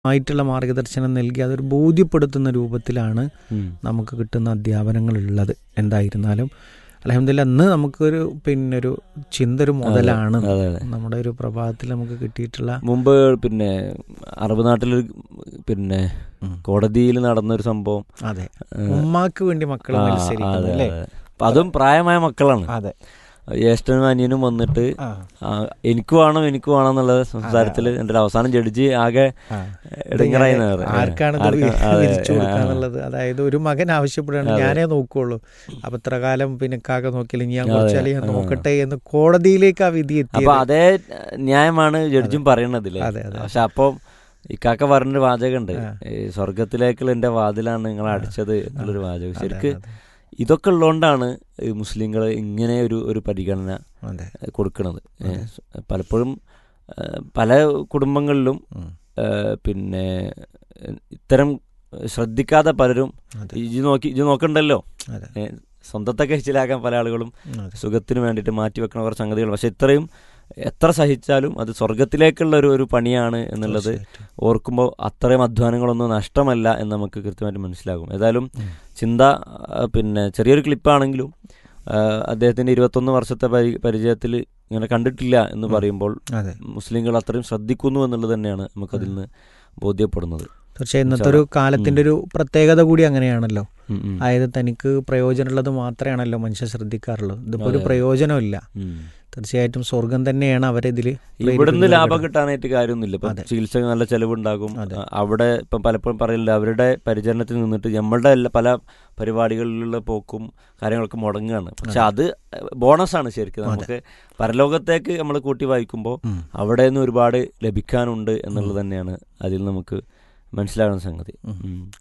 ആയിട്ടുള്ള മാർഗദർശനം നൽകി അതൊരു ബോധ്യപ്പെടുത്തുന്ന രൂപത്തിലാണ് ഉം. നമുക്ക് കിട്ടുന്ന അധ്യാപനങ്ങൾ ഉള്ളത് എന്തായിരുന്നാലും അലഹമില്ല അന്ന് നമുക്കൊരു പിന്നെ ഒരു ചിന്ത ഒരു മുതലാണ് അതെ അതെ നമ്മുടെ ഒരു പ്രഭാതത്തിൽ നമുക്ക് കിട്ടിയിട്ടുള്ള മുമ്പ് പിന്നെ അറബ് നാട്ടിൽ പിന്നെ ഉം. കോടതിയിൽ നടന്നൊരു സംഭവം അതെ ഏഹ്, ഉമ്മാക്ക് വേണ്ടി മക്കൾ ആ, മത്സരിക്കുന്നു അതെ, അല്ലേ അതെ. അപ്പൊ അതും പ്രായമായ മക്കളാണ് അതെ ജ്യേഷ്ഠനും അനിയനും വന്നിട്ട് ആ, ആ, എനിക്ക് വേണം എനിക്ക് വേണം എന്നുള്ള സംസാരത്തിൽ എൻ്റെ അവസാനം ജഡ്ജി ആകെ ആ. ഇടങ്ങറായി ആർക്കാണ് ഇത് വിരിച്ചു കൊടുക്കാന്നുള്ളത് അതായത് ഒരു മകൻ ആവശ്യപ്പെടുകയാണ് ഞാനേ നോക്കുള്ളൂ അപ്പൊ ഇത്ര കാലം പിന്നെ കാക്ക നോക്കിയില്ലെങ്കിൽ ഞാൻ കുറച്ചാൽ ഞാൻ നോക്കട്ടെ എന്ന് കോടതിയിലേക്ക് ആ വിധി അപ്പൊ എത്തിയത് അതേ ന്യായമാണ് ജഡ്ജും പറയണതില്ലേ അതെ, അതെ. പക്ഷെ അപ്പം ഇക്കാക്ക പറഞ്ഞൊരു വാചകമുണ്ട് ഈ സ്വർഗത്തിലേക്കുള്ള എന്റെ വാതിലാണ് നിങ്ങൾ അടിച്ചത് എന്നുള്ളൊരു വാചകം ശരിക്ക് അതെ, ഇതൊക്കെ ഉള്ളതുകൊണ്ടാണ് മുസ്ലിങ്ങൾ ഇങ്ങനെ ഒരു ഒരു പരിഗണന അതെ ഏഹ്, കൊടുക്കുന്നത് ഏഹ്, പലപ്പോഴും ഏഹ്, പല കുടുംബങ്ങളിലും ഉം. ഏഹ്, പിന്നെ ഏഹ്, ഇത്തരം ശ്രദ്ധിക്കാതെ പലരും അതെ. ഇജ് നോക്കി ഇജ് നോക്കണ്ടല്ലോ അതെ ഏഹ്, സ്വന്തത്തെ കഴിച്ചിലാക്കാൻ പല ആളുകളും അതെ. സുഖത്തിന് വേണ്ടിയിട്ട് മാറ്റി വെക്കുന്ന കുറച്ച് സംഗതികൾ പക്ഷെ ഇത്രയും എത്ര സഹിച്ചാലും അത് സ്വർഗത്തിലേക്കുള്ള ഒരു ഒരു പണിയാണ് എന്നുള്ളത് തീർച്ചയായിട്ടും. ഓർക്കുമ്പോൾ അത്രയും അധ്വാനങ്ങളൊന്നും നഷ്ടമല്ല എന്ന് നമുക്ക് കൃത്യമായിട്ട് മനസ്സിലാകും ഏതായാലും ഉം. ചിന്ത ആ, പിന്നെ ചെറിയൊരു ക്ലിപ്പാണെങ്കിലും ആ, അദ്ദേഹത്തിന്റെ ഇരുപത്തൊന്ന് വർഷത്തെ പരി പരിചയത്തിൽ ഇങ്ങനെ കണ്ടിട്ടില്ല എന്ന് പറയുമ്പോൾ അതെ മുസ്ലിങ്ങൾ അത്രയും ശ്രദ്ധിക്കുന്നു എന്നുള്ളത് തന്നെയാണ് നമുക്കതിൽ നിന്ന് ബോധ്യപ്പെടുന്നത് തീർച്ചയായും ഇന്നത്തെ ഒരു കാലത്തിന്റെ ഒരു പ്രത്യേകത കൂടി അങ്ങനെയാണല്ലോ ഉം, ഉം. അതായത് തനിക്ക് പ്രയോജനമുള്ളത് മാത്രമാണല്ലോ മനുഷ്യൻ ശ്രദ്ധിക്കാറുള്ളത് ഇതിപ്പോ ഒരു പ്രയോജനമില്ല ഉം. തീർച്ചയായിട്ടും സ്വർഗം തന്നെയാണ് അവരിതിൽ ഇവിടുന്ന് ലാഭം കിട്ടാനായിട്ട് കാര്യമൊന്നുമില്ല ഇപ്പം അതെ. ചികിത്സ നല്ല ചെലവുണ്ടാകും അതെ. അ- അവിടെ ഇപ്പം പലപ്പോഴും പറയില്ല അവരുടെ പരിചരണത്തിൽ നിന്നിട്ട് നമ്മളുടെ എല്ലാ പല പരിപാടികളിലുള്ള പോക്കും കാര്യങ്ങളൊക്കെ മുടങ്ങുകയാണ് പക്ഷെ അത് ബോണസാണ് ശരിക്കും നമുക്ക് പരലോകത്തേക്ക് നമ്മൾ കൂട്ടി വായിക്കുമ്പോൾ ഉം. അവിടെ നിന്ന് ഒരുപാട് ലഭിക്കാനുണ്ട് എന്നുള്ളത് തന്നെയാണ് അതിൽ നമുക്ക് മനസ്സിലാകുന്ന സംഗതി ഉം.